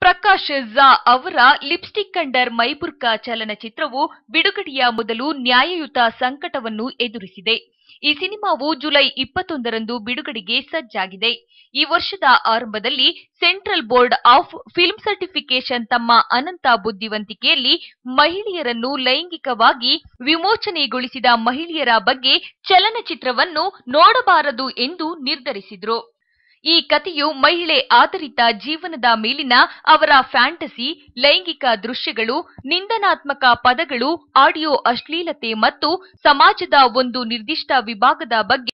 ಪ್ರಕಾಶ್ ಝಾ ಅವರ lipstick under ಮೈಬುರ್ಕಾ ಚಲನಚಿತ್ರವು ಬಿಡುಗಡೆಯ ಮೊದಲು ನ್ಯಾಯಯುತ ಸಂಕಟವನ್ನು ಎದುರಿಸಿದೆ ಈ ಸಿನಿಮಾವು ಜುಲೈ ಇಪ್ಪತ್ತೊಂದರಂದು ಬಿಡುಗಡೆಗೆ ಸಜ್ಜಾಗಿದೆ ಈ ವರ್ಷದ ಆರಂಭದಲ್ಲಿ central board of film certification ತಮ್ಮ ಅನಂತ ಬುದ್ಧಿವಂತಿಕೆಯಲ್ಲಿ ಮಹಿಳೆಯರನ್ನು ಲೈಂಗಿಕವಾಗಿ ವಿಮೋಚನೆಗೊಳಿಸಿದ ಮಹಿಳೆಯರ ಬಗ್ಗೆ ಚಲನಚಿತ್ರವನ್ನು ನೋಡಬಾರದು ಎಂದು ನಿರ್ಧರಿಸಿದ್ರು ಈ ಕಥೆಯು ಮಹಿಳೆ ಆಧಾರಿತ ಜೀವನದ ಮೇಲಿನ ಅವರ ಫ್ಯಾಂಟಸಿ ಲೈಂಗಿಕ ದೃಶ್ಯಗಳು ನಿಂದನಾತ್ಮಕ ಪದಗಳು ಆಡಿಯೋ ಅಶ್ಲೀಲತೆ ಮತ್ತು ಸಮಾಜದ ಒಂದು ನಿರ್ದಿಷ್ಟ ವಿಭಾಗದ ಬಗ್ಗೆ